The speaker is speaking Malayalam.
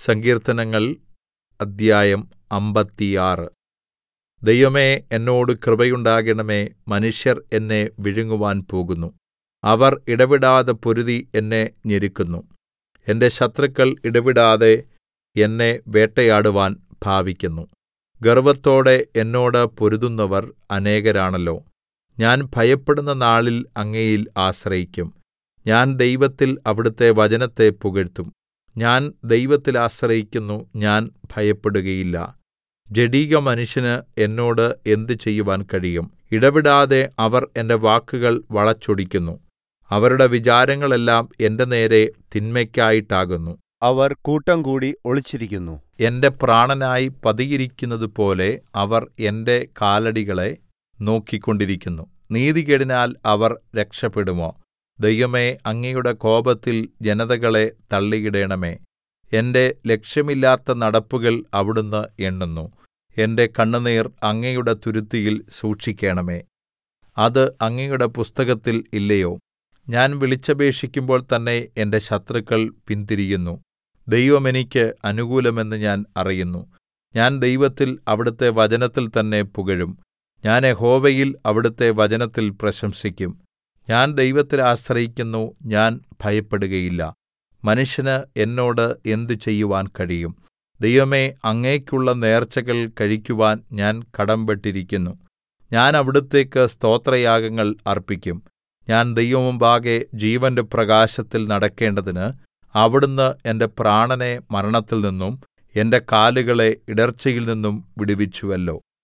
സങ്കീർത്തനങ്ങൾ അദ്ധ്യായം അമ്പത്തിയാറ് ദൈവമേ എന്നോട് കൃപയുണ്ടാകണമേ മനുഷ്യർ എന്നെ വിഴുങ്ങുവാൻ പോകുന്നു അവർ ഇടവിടാതെ പൊരുതി എന്നെ ഞെരുക്കുന്നു എന്റെ ശത്രുക്കൾ ഇടവിടാതെ എന്നെ വേട്ടയാടുവാൻ ഭാവിക്കുന്നു ഗർവ്വത്തോടെ എന്നോട് പൊരുതുന്നവർ അനേകരാണല്ലോ ഞാൻ ഭയപ്പെടുന്ന നാളിൽ അങ്ങയിൽ ആശ്രയിക്കും ഞാൻ ദൈവത്തിൽ അവിടുത്തെ വചനത്തെ പുകഴ്ത്തും ഞാൻ ദൈവത്തിൽ ആശ്രയിക്കുന്നു ഞാൻ ഭയപ്പെടുകയില്ല ജഡികമനുഷ്യന് എന്നോട് എന്ത് ചെയ്യുവാൻ കഴിയും ഇടവിടാതെ അവർ എന്റെ വാക്കുകൾ വളച്ചൊടിക്കുന്നു അവരുടെ വിചാരങ്ങളെല്ലാം എന്റെ നേരെ തിന്മയ്ക്കായിട്ടാകുന്നു അവർ കൂട്ടംകൂടി ഒളിച്ചിരിക്കുന്നു എന്റെ പ്രാണനായി പതിയിരിക്കുന്നതുപോലെ അവർ എന്റെ കാലടികളെ നോക്കിക്കൊണ്ടിരിക്കുന്നു നീതികേടിനാൽ അവർ രക്ഷപ്പെടുമോ ദൈവമേ അങ്ങയുടെ കോപത്തിൽ ജനതകളെ തള്ളിയിടേണമേ എന്റെ ലക്ഷ്യമില്ലാത്ത നടപ്പുകൾ അവിടുന്ന് എണ്ണുന്നു എന്റെ കണ്ണുനീർ അങ്ങയുടെ തുരുത്തിയിൽ സൂക്ഷിക്കണമേ അത് അങ്ങയുടെ പുസ്തകത്തിൽ ഇല്ലയോ ഞാൻ വിളിച്ചപേക്ഷിക്കുമ്പോൾ തന്നെ എന്റെ ശത്രുക്കൾ പിന്തിരിയുന്നു ദൈവം എനിക്ക് അനുകൂലമെന്ന് ഞാൻ അറിയുന്നു ഞാൻ ദൈവത്തിൽ അവിടുത്തെ വചനത്തിൽ തന്നെ പുകഴും ഞാൻ യഹോവയിൽ അവിടുത്തെ വചനത്തിൽ പ്രശംസിക്കും ഞാൻ ദൈവത്തിൽ ആശ്രയിക്കുന്നു ഞാൻ ഭയപ്പെടുകയില്ല മനുഷ്യന് എന്നോട് എന്ത് ചെയ്യുവാൻ കഴിയും ദൈവമേ അങ്ങേക്കുള്ള നേർച്ചകൾ കഴിക്കുവാൻ ഞാൻ കടമ്പെട്ടിരിക്കുന്നു ഞാൻ അവിടുത്തേക്ക് സ്തോത്രയാഗങ്ങൾ അർപ്പിക്കും ഞാൻ ദൈവമുമ്പാകെ ജീവന്റെ പ്രകാശത്തിൽ നടക്കേണ്ടതിന് അവിടുന്ന് എന്റെ പ്രാണനെ മരണത്തിൽ നിന്നും എന്റെ കാലുകളെ ഇടർച്ചയിൽ നിന്നും വിടുവിച്ചുവല്ലോ